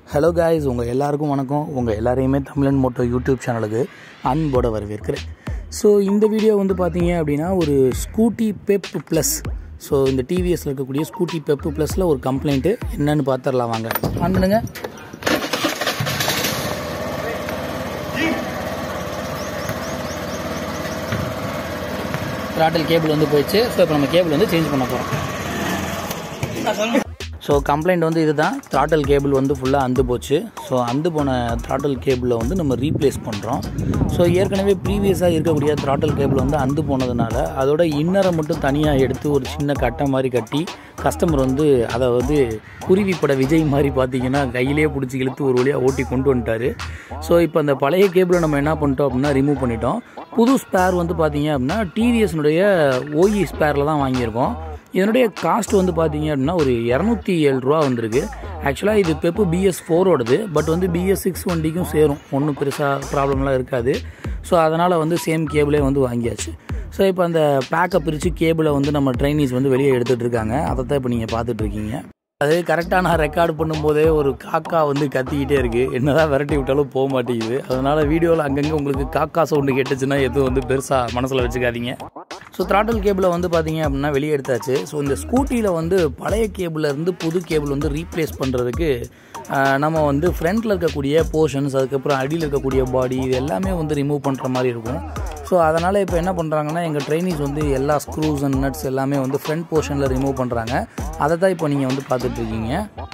hello guys உங்கள் எல்லாருக்கும் வணக்கம் உங்கள் எல்லாரையுமே தமிழன் மோட்டோ யூடியூப் சேனலுக்கு அன்போட வரவேற்கிறேன் ஸோ இந்த வீடியோ வந்து பார்த்தீங்க அப்படின்னா ஒரு ஸ்கூட்டி பெப் ப்ளஸ் ஸோ இந்த டிவிஎஸ்ல இருக்கக்கூடிய ஸ்கூட்டி பெப் ப்ளஸில் ஒரு கம்ப்ளைண்ட்டு என்னன்னு பார்த்துடலாம் வாங்க ஆன் பண்ணுங்க த்ராட்டில் கேபிள் வந்து போயிடுச்சு ஸோ இப்போ நம்ம கேபிள் வந்து சேஞ்ச் பண்ண போகிறோம் ஸோ கம்ப்ளைண்ட் வந்து இதுதான் த்ராட்டல் கேபிள் வந்து ஃபுல்லாக அந்து போச்சு ஸோ அந்து போன த்ராட்டல் கேபிளை வந்து நம்ம ரீப்ளேஸ் பண்ணுறோம் ஸோ ஏற்கனவே ப்ரீவியஸாக இருக்கக்கூடிய த்ராட்டல் கேபிள் வந்து அந்து போனதுனால அதோட இன்னரை மட்டும் தனியாக எடுத்து ஒரு சின்ன கட்டை மாதிரி கட்டி கஸ்டமர் வந்து அதை வந்து குருவி பட விஜய் மாதிரி பார்த்தீங்கன்னா கையிலே பிடிச்சி இழுத்து ஒரு வழியாக ஓட்டி கொண்டு வந்துட்டாரு ஸோ இப்போ அந்த பழைய கேபிளை நம்ம என்ன பண்ணிட்டோம் அப்படின்னா ரிமூவ் பண்ணிட்டோம் புது ஸ்பேர் வந்து பார்த்தீங்க அப்படின்னா டிவிஎஸ்னுடைய ஓஇ ஸ்பேரில் தான் வாங்கியிருக்கோம் இதனுடைய காஸ்ட் வந்து பார்த்தீங்க அப்படின்னா ஒரு இரநூத்தி ஏழு ரூபா வந்திருக்கு ஆக்சுவலாக இது பெப்பு பிஎஸ் ஃபோரோடது பட் வந்து பிஎஸ் சிக்ஸ் வண்டிக்கும் சேரும் ஒன்றும் பெருசாக ப்ராப்ளம்லாம் இருக்காது ஸோ அதனால் வந்து சேம் கேபிளே வந்து வாங்கியாச்சு ஸோ இப்போ அந்த பேக்கை பிரித்து கேபிளை வந்து நம்ம ட்ரைனீஸ் வந்து வெளியே எடுத்துகிட்டு இருக்காங்க அதை தான் இப்போ நீங்கள் பார்த்துட்டு இருக்கீங்க அது கரெக்டாக நான் ரெக்கார்டு பண்ணும்போதே ஒரு காக்கா வந்து கத்திக்கிட்டே இருக்குது என்னதான் விரட்டி விட்டாலும் போக மாட்டேங்குது அதனால் வீடியோவில் அங்கங்கே உங்களுக்கு காக்கா சவுண்டு கேட்டுச்சுன்னா எதுவும் வந்து பெருசாக மனசில் வச்சுக்காதீங்க ஸோ த்ராட்டல் கேபிளை வந்து பார்த்தீங்க அப்படின்னா வெளியே எடுத்தாச்சு ஸோ இந்த ஸ்கூட்டியில் வந்து பழைய கேபிளில் இருந்து புது கேபிள் வந்து ரீப்ளேஸ் பண்ணுறதுக்கு நம்ம வந்து ஃப்ரண்ட்டில் இருக்கக்கூடிய போர்ஷன்ஸ் அதுக்கப்புறம் அடியில் இருக்கக்கூடிய பாடி இது எல்லாமே வந்து ரிமூவ் பண்ணுற மாதிரி இருக்கும் ஸோ அதனால் இப்போ என்ன பண்ணுறாங்கன்னா எங்கள் ட்ரைனிஸ் வந்து எல்லா ஸ்க்ரூஸ் அண்ட் நட்ஸ் எல்லாமே வந்து ஃப்ரண்ட் போர்ஷனில் ரிமூவ் பண்ணுறாங்க அதை தான் இப்போ நீங்கள் வந்து பார்த்துட்ருக்கீங்க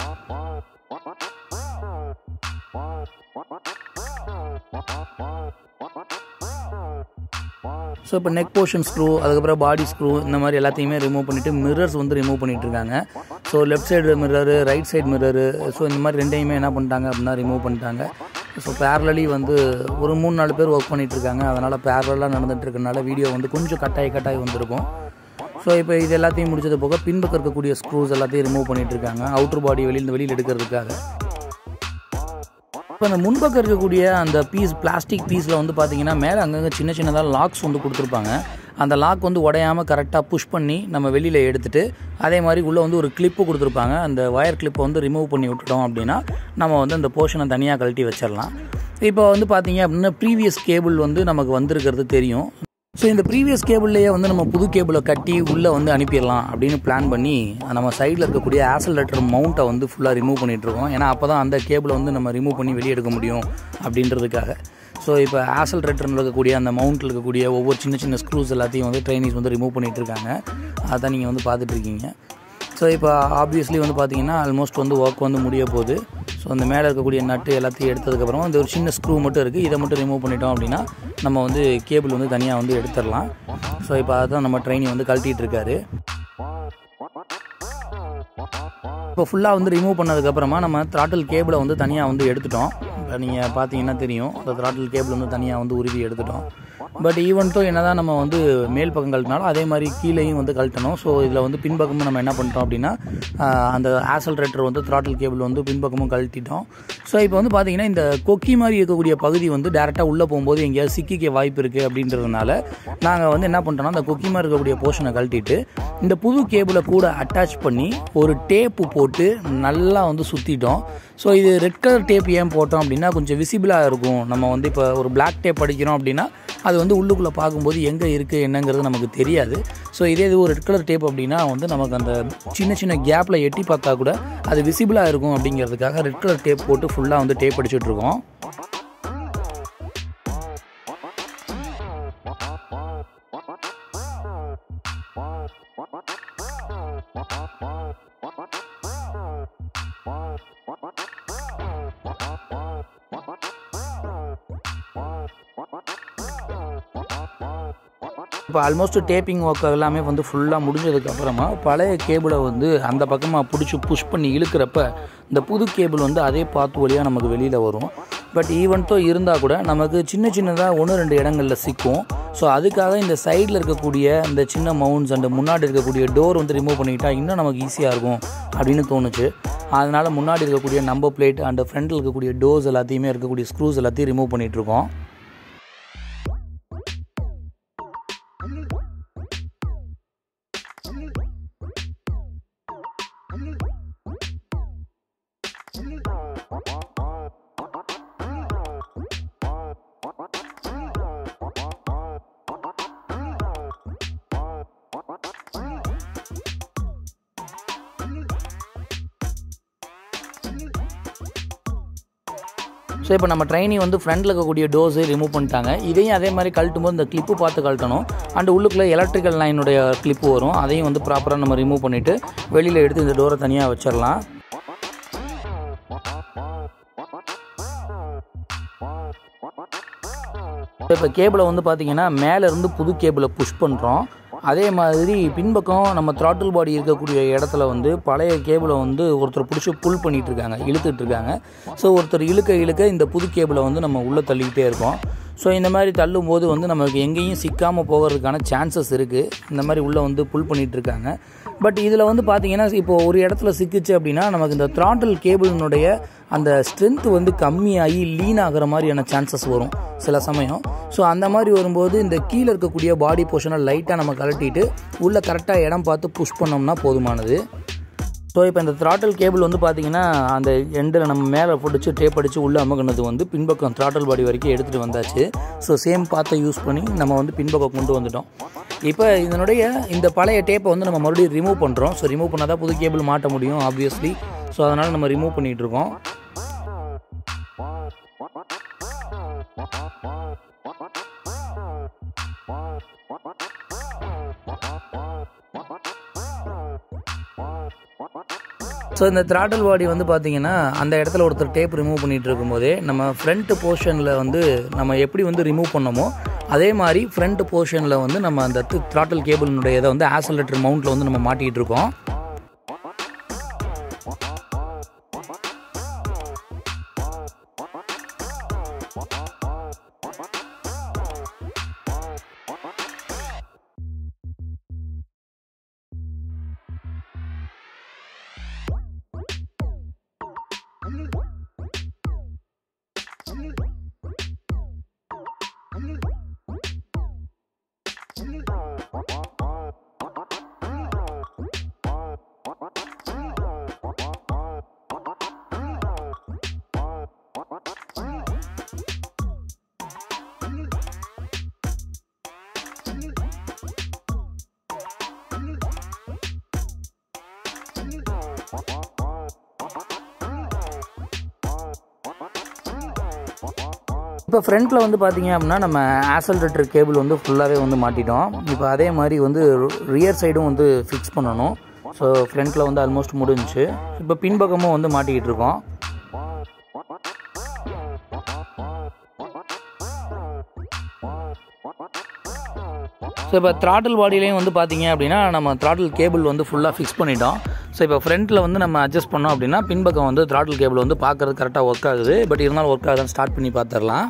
ஸோ இப்போ நெக் போர்ஷன் ஸ்க்ரூ அதுக்கப்புறம் பாடி ஸ்க்ரூ இந்த மாதிரி எல்லாத்தையுமே ரிமூவ் பண்ணிவிட்டு மிரர்ஸ் வந்து ரிமூவ் பண்ணிட்டு இருக்காங்க so left side mirror right side mirror so இந்த மாதிரி ரெண்டையுமே என்ன பண்ணிட்டாங்க அப்படின்னா ரிமூவ் பண்ணிட்டாங்க ஸோ பேரலி வந்து ஒரு மூணு நாலு பேர் ஒர்க் பண்ணிட்டு இருக்காங்க அதனால் பேரலாக நடந்துட்டு இருக்கனால வீடியோ வந்து கொஞ்சம் கட்டாய் கட்டாய் வந்திருக்கும் ஸோ இப்போ இது எல்லாத்தையும் முடிச்சது போக பின்பக்கம் இருக்கக்கூடிய ஸ்க்ரூஸ் எல்லாத்தையும் ரிமூவ் பண்ணிட்டு இருக்காங்க அவுட்டர் பாடி வெளியில் வெளியில் எடுக்கிறதுக்காக இப்போ அந்த முன்பக்கம் இருக்கக்கூடிய அந்த பீஸ் பிளாஸ்டிக் பீஸில் வந்து பார்த்தீங்கன்னா மேலே அங்கங்கே சின்ன சின்னதாக லாக்ஸ் வந்து கொடுத்துருப்பாங்க அந்த லாக் வந்து உடையாமல் கரெக்டாக புஷ் பண்ணி நம்ம வெளியில் எடுத்துகிட்டு அதே மாதிரி உள்ளே வந்து ஒரு கிளிப்பு கொடுத்துருப்பாங்க அந்த ஒயர் கிளிப்பை வந்து ரிமூவ் பண்ணி விட்டுட்டோம் அப்படின்னா நம்ம வந்து அந்த போர்ஷனை தனியாக கழட்டி வச்சிடலாம் இப்போ வந்து பார்த்தீங்க அப்படின்னா ப்ரீவியஸ் கேபிள் வந்து நமக்கு வந்திருக்கிறது தெரியும் ஸோ இந்த ப்ரீவியஸ் கேபிள்லேயே வந்து நம்ம புது கேபிளை கட்டி உள்ளே வந்து அனுப்பிடலாம் அப்படின்னு பிளான் பண்ணி நம்ம சைடில் இருக்கக்கூடிய ஆசலேட்டர் மவுண்ட்டை வந்து ஃபுல்லாக ரிமூவ் பண்ணிகிட்ருக்கோம் ஏன்னா அப்போ தான் அந்த கேபிளை வந்து நம்ம ரிமூவ் பண்ணி வெளியே எடுக்க முடியும் அப்படின்றதுக்காக ஸோ இப்போ ஆசல் ரெட்டர்னில் இருக்கக்கூடிய அந்த மவுண்ட்டில் இருக்கக்கூடிய ஒவ்வொரு சின்ன சின்ன ஸ்க்ரூஸ் எல்லாத்தையும் வந்து ட்ரைனிஸ் வந்து ரிமூவ் பண்ணிகிட்டு இருக்காங்க அதான் நீங்கள் வந்து பார்த்துட்ருக்கீங்க ஸோ இப்போ ஆப்வியஸ்லி வந்து பார்த்தீங்கன்னா ஆல்மோஸ்ட் வந்து ஒர்க் வந்து முடிய போகுது ஸோ அந்த மேலே இருக்கக்கூடிய நட்டு எல்லாத்தையும் எடுத்ததுக்கப்புறம் இந்த ஒரு சின்ன ஸ்க்ரூ மட்டும் இருக்குது இதை மட்டும் ரிமூவ் பண்ணிட்டோம் அப்படின்னா நம்ம வந்து கேபிள் வந்து தனியாக வந்து எடுத்துடலாம் ஸோ இப்போ அதான் நம்ம ட்ரைனிங் வந்து கழட்டிகிட்டு இருக்காரு இப்போ ஃபுல்லாக வந்து ரிமூவ் பண்ணதுக்கப்புறமா நம்ம த்ராட்டில் கேபிளை வந்து தனியாக வந்து எடுத்துட்டோம் இப்போ நீங்கள் பார்த்தீங்கன்னா தெரியும் அந்த த்ராட்டில் கேபிள் வந்து தனியாக வந்து உருவி எடுத்துட்டோம் பட் ஈவன்ட்டோ என்ன தான் நம்ம வந்து மேல் பக்கம் கழட்டினாலும் அதே மாதிரி கீழேயும் வந்து கழட்டணும் ஸோ இதில் வந்து பின்பக்கமும் நம்ம என்ன பண்ணிட்டோம் அப்படின்னா அந்த ஆசல்ரேட்டர் வந்து த்ராட்டில் கேபிள் வந்து பின்பக்கமும் கழட்டிட்டோம் ஸோ இப்போ வந்து பார்த்தீங்கன்னா இந்த கொக்கி மாதிரி இருக்கக்கூடிய பகுதி வந்து டேரெக்டாக உள்ளே போகும்போது எங்கேயாவது சிக்கிக்க வாய்ப்பு இருக்குது அப்படின்றதுனால நாங்கள் வந்து என்ன பண்ணிட்டோம்னா அந்த கொக்கி மாதிரி இருக்கக்கூடிய போர்ஷனை கழட்டிட்டு இந்த புது கேபிளை கூட அட்டாச் பண்ணி ஒரு டேப்பு போட்டு நல்லா வந்து சுற்றிட்டோம் ஸோ இது ரெட் கலர் டேப் ஏன் போட்டோம் அப்படின்னா கொஞ்சம் விசிபிளாக இருக்கும் நம்ம வந்து இப்போ ஒரு பிளாக் டேப் அடிக்கிறோம் அப்படின்னா அது வந்து உள்ளுக்குள்ளே பார்க்கும்போது எங்கே இருக்குது என்னங்கிறது நமக்கு தெரியாது ஸோ இதே இது ஒரு ரெட் கலர் டேப் அப்படின்னா வந்து நமக்கு அந்த சின்ன சின்ன கேப்பில் எட்டி பார்த்தா கூட அது விசிபிளாக இருக்கும் அப்படிங்கிறதுக்காக ரெட் கலர் டேப் போட்டு ஃபுல்லாக வந்து டேப் அடிச்சுட்ருக்கோம் இப்போ ஆல்மோஸ்ட் டேப்பிங் ஒர்க் எல்லாமே வந்து ஃபுல்லாக முடிஞ்சதுக்கப்புறமா பழைய கேபிளை வந்து அந்த பக்கமாக பிடிச்சி புஷ் பண்ணி இழுக்கிறப்ப இந்த புது கேபிள் வந்து அதே பாத்து வழியாக நமக்கு வெளியில் வரும் பட் ஈவெண்ட்டோ இருந்தால் கூட நமக்கு சின்ன சின்னதாக ஒன்று ரெண்டு இடங்களில் சிக்கும் ஸோ அதுக்காக இந்த சைடில் இருக்கக்கூடிய இந்த சின்ன மவுண்ட்ஸ் அண்ட் முன்னாடி இருக்கக்கூடிய டோர் வந்து ரிமூவ் பண்ணிக்கிட்டா இன்னும் நமக்கு ஈஸியாக இருக்கும் அப்படின்னு தோணுச்சு அதனால் முன்னாடி இருக்கக்கூடிய நம்பர் பிளேட் அண்ட் ஃப்ரண்ட்டில் இருக்கக்கூடிய டோர்ஸ் எல்லாத்தையுமே இருக்கக்கூடிய ஸ்க்ரூஸ் எல்லாத்தையும் ரிமூவ் பண்ணிகிட்ருக்கோம் ஸோ இப்போ நம்ம ட்ரைனி வந்து ஃப்ரண்டில் இருக்கக்கூடிய டோஸை ரிமூவ் பண்ணிட்டாங்க இதையும் அதே மாதிரி கழட்டும் போது இந்த கிளிப்பு பார்த்து கழட்டணும் அண்ட் உள்ளுக்குள்ளே எலக்ட்ரிக்கல் லைனுடைய கிளிப்பு வரும் அதையும் வந்து ப்ராப்பராக நம்ம ரிமூவ் பண்ணிவிட்டு வெளியில் எடுத்து இந்த டோரை தனியாக வச்சிடலாம் இப்போ கேபிளை வந்து பார்த்தீங்கன்னா மேலேருந்து புது கேபிளை புஷ் பண்ணுறோம் அதே மாதிரி பின்பக்கம் நம்ம த்ராட்டில் பாடி இருக்கக்கூடிய இடத்துல வந்து பழைய கேபிளை வந்து ஒருத்தர் பிடிச்சி புல் பண்ணிகிட்டு இருக்காங்க இழுத்துட்டு இருக்காங்க ஸோ ஒருத்தர் இழுக்க இழுக்க இந்த புது கேபிளை வந்து நம்ம உள்ளே தள்ளிக்கிட்டே இருக்கோம் ஸோ இந்த மாதிரி தள்ளும்போது வந்து நமக்கு எங்கேயும் சிக்காமல் போகிறதுக்கான சான்சஸ் இருக்குது இந்த மாதிரி உள்ளே வந்து புல் பண்ணிகிட்டு இருக்காங்க பட் இதில் வந்து பார்த்தீங்கன்னா இப்போ ஒரு இடத்துல சிக்கிச்சு அப்படின்னா நமக்கு இந்த த்ராட்டில் கேபிளினுடைய அந்த ஸ்ட்ரென்த் வந்து கம்மியாகி லீன் ஆகிற மாதிரியான சான்சஸ் வரும் சில சமயம் ஸோ அந்த மாதிரி வரும்போது இந்த கீழே இருக்கக்கூடிய பாடி போர்ஷனை லைட்டாக நம்ம கழட்டிட்டு உள்ளே கரெக்டாக இடம் பார்த்து புஷ் பண்ணோம்னா போதுமானது ஸோ இப்போ இந்த த்ராட்டல் கேபிள் வந்து பார்த்தீங்கன்னா அந்த எண்டில் நம்ம மேலே பிடிச்சி டேப் அடித்து உள்ளே அமுகினது வந்து பின்பக்கம் த்ராட்டல் பாடி வரைக்கும் எடுத்துகிட்டு வந்தாச்சு ஸோ சேம் பாத்தை யூஸ் பண்ணி நம்ம வந்து பின்பக்கம் கொண்டு வந்துட்டோம் இப்போ இதனுடைய இந்த பழைய டேப்பை வந்து நம்ம மறுபடியும் ரிமூவ் பண்ணுறோம் ஸோ ரிமூவ் பண்ணால் தான் புது கேபிள் மாட்ட முடியும் ஆப்வியஸ்லி ஸோ அதனால் நம்ம ரிமூவ் பண்ணிகிட்டு இருக்கோம் ஸோ இந்த த்ராட்டல் பாடி வந்து பார்த்தீங்கன்னா அந்த இடத்துல ஒருத்தர் டேப் ரிமூவ் பண்ணிகிட்டு இருக்கும்போதே நம்ம ஃப்ரண்ட் போர்ஷனில் வந்து நம்ம எப்படி வந்து ரிமூவ் பண்ணோமோ அதே மாதிரி ஃப்ரண்ட் போர்ஷனில் வந்து நம்ம அந்த த்ராட்டல் கேபிளினுடைய இதை வந்து ஆசலேட்டர் மவுண்ட்டில் வந்து நம்ம மாட்டிகிட்டு இருக்கோம் இப்போ ஃப்ரண்ட்டில் வந்து பார்த்தீங்க அப்படின்னா நம்ம ஆசல்ரேட்டர் கேபிள் வந்து ஃபுல்லாகவே வந்து மாட்டிட்டோம் இப்போ அதே மாதிரி வந்து ரியர் சைடும் வந்து ஃபிக்ஸ் பண்ணணும் ஸோ ஃப்ரண்ட்டில் வந்து ஆல்மோஸ்ட் முடிஞ்சுச்சு இப்போ பின்பக்கமும் வந்து மாட்டிக்கிட்டு இருக்கோம் ஸோ இப்போ த்ராட்டில் பாடியிலையும் வந்து பார்த்தீங்க அப்படின்னா நம்ம த்ராட்டில் கேபிள் வந்து ஃபுல்லாக ஃபிக்ஸ் பண்ணிட்டோம் ஸோ இப்போ ஃப்ரண்ட்டில் வந்து நம்ம அட்ஜஸ்ட் பண்ணோம் அப்படின்னா பின்பக்கம் வந்து த்ராட்டில் கேபிள் வந்து பார்க்குறது கரெக்டாக ஒர்க் ஆகுது பட் இருந்தாலும் ஒர்க் ஆகுதுன்னு ஸ்டார்ட் பண்ணி பார்த்துடலாம்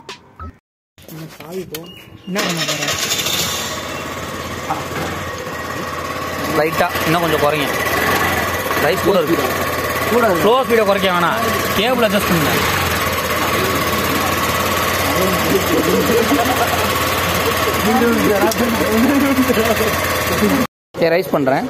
என்ன பண்ண போற லைட்டாக இன்னும் கொஞ்சம் குறைங்க ரைஸ் கூட இருக்கு கூட ஸ்லோ ஸ்பீடை குறைக்க வேணாம் கேபிள் அட்ஜஸ்ட் பண்ணுங்க சரி ரைஸ் பண்ணுறேன்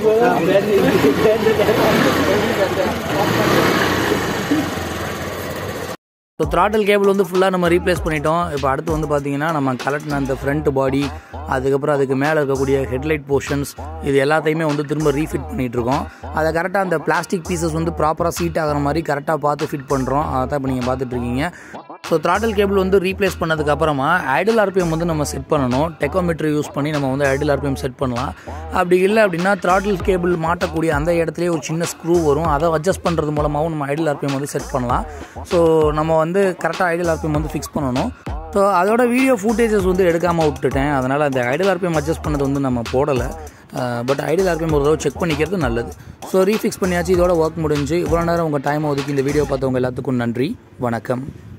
ஸோ த்ராட்டல் கேபிள் வந்து ஃபுல்லாக நம்ம ரீப்ளேஸ் பண்ணிட்டோம் இப்போ அடுத்து வந்து பார்த்தீங்கன்னா நம்ம கலட்டின அந்த ஃப்ரண்ட் பாடி அதுக்கப்புறம் அதுக்கு மேலே இருக்கக்கூடிய ஹெட்லைட் போர்ஷன்ஸ் இது எல்லாத்தையுமே வந்து திரும்ப ரீஃபிட் பண்ணிகிட்டு இருக்கோம் அதை கரெக்டாக அந்த பிளாஸ்டிக் பீசஸ் வந்து ப்ராப்பராக சீட் ஆகிற மாதிரி கரெக்டாக பார்த்து ஃபிட் பண்ணுறோம் அதை தான் இப்போ நீங்கள் பார்த்துட்டு இருக்கீங்க ஸோ த்ராட்டல் கேபிள் வந்து ரீப்ளேஸ் பண்ணதுக்கு அப்புறமா ஐடல் ஆர்பிஎம் வந்து நம்ம செட் பண்ணணும் டெக்கோமீட்டர் யூஸ் பண்ணி நம்ம வந்து ஐடல் ஆர்பிஎம் செட் பண்ணலாம் அப்படி இல்லை அப்படின்னா த்ராட்டில் கேபிள் மாட்டக்கூடிய அந்த இடத்துலயே ஒரு சின்ன ஸ்க்ரூ வரும் அதை அட்ஜஸ்ட் பண்ணுறது மூலமாகவும் நம்ம ஐடல் ஆர்பிஎம் வந்து செட் பண்ணலாம் ஸோ நம்ம வந்து கரெக்டாக ஐடல் ஆர்பிஎம் வந்து ஃபிக்ஸ் பண்ணணும் ஸோ அதோட வீடியோ ஃபுட்டேஜஸ் வந்து எடுக்காமல் விட்டுட்டேன் அதனால் அந்த ஐடல் ஆர்பிஎம் அட்ஜஸ்ட் பண்ணது வந்து நம்ம போடலை பட் ஐடியல் ஆர்பிஎம் ஒரு தடவை செக் பண்ணிக்கிறது நல்லது ஸோ ரீஃபிக்ஸ் பண்ணியாச்சு இதோட ஒர்க் முடிஞ்சு இவ்வளோ நேரம் உங்கள் டைமை ஒதுக்கி இந்த வீடியோ பார்த்தவங்க எல்லாத்துக்கும் நன்றி வணக்கம்